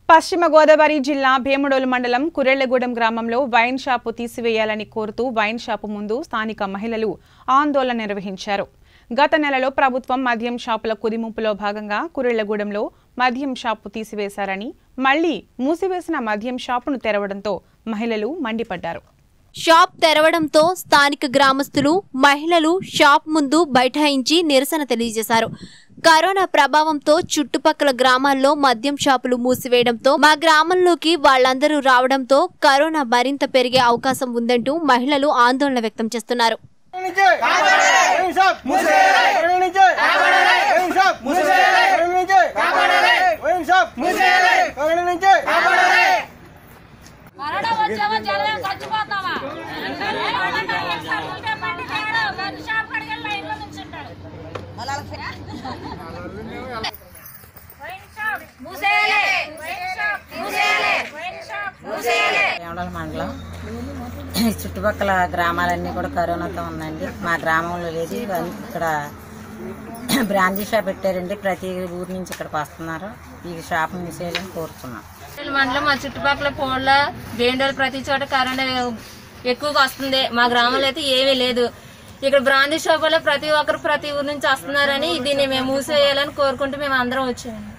పశ్చిమ గోదావరి జిల్లా భీమడోలు మండలం కురెళ్లగూడెం గ్రామంలో వైన్ షాపు తీసివేయాలని కోరుతూ వైన్ షాపు ముందు స్థానిక మహిళలు ఆందోళన నిర్వహించారు గత నెలలో ప్రభుత్వం మద్యం షాపుల కుదింపులో భాగంగా కురెళ్లగూడెంలో మద్యం షాపు తీసివేశారని మళ్లీ మూసివేసిన మద్యం షాపును తెరవడంతో మహిళలు మండిపడ్డారు షాప్ తెరవడంతో స్థానిక గ్రామస్తులు మహిళలు షాప్ ముందు బైఠాయించి నిరసన తెలియజేశారు కరోనా ప్రభావంతో చుట్టుపక్కల గ్రామాల్లో మద్యం షాపులు మూసివేయడంతో మా గ్రామంలోకి వాళ్ళందరూ రావడంతో కరోనా మరింత పెరిగే అవకాశం ఉందంటూ మహిళలు ఆందోళన వ్యక్తం చేస్తున్నారు నుంచి వైన్ షాప్ వైన్ నుంచి వైన్ షాప్ వైన్ నుంచి వైన్ షాప్ వైన్ నుంచి కరోనా వచ్చామో జనం చచ్చిపోతావా ఎవరన్నా ఒకసారి ఉంటే బండి తేడా వెన్ షాప్ కాడికి వెళ్ళి లైన్లో నుంచుంటాడు వైన్ షాప్ మూసేయాలి వైన్ షాప్ మూసేయాలి వైన్ షాప్ మూసేయాలి వేమడల మండలం ఈ చుట్టుపక్కల గ్రామాలన్నీ కూడా కరోనాతో ఉందండి మా గ్రామంలో లేదు ఇవన్నీ ఇక్కడ బ్రాందీ షాప్ పెట్టారండి ప్రతి ఊరి నుంచి ఇక్కడికి వస్తున్నారు ఈ షాప్ మూసేయాలని కోరుతున్నాం వేములవాడ మండలం మా చుట్టుపక్కల పోళ్ళ వేండోలు ప్రతి చోట కరోనా ఎక్కువగా వస్తుంది మా గ్రామంలో అయితే ఏమీ లేదు ఇక్కడ బ్రాందీ షాపులో ప్రతి ఒక్కరు ప్రతి ఊరు నుంచి వస్తున్నారని దీన్ని మేము మూసేయాలని కోరుకుంటూ మేము అందరం వచ్చాము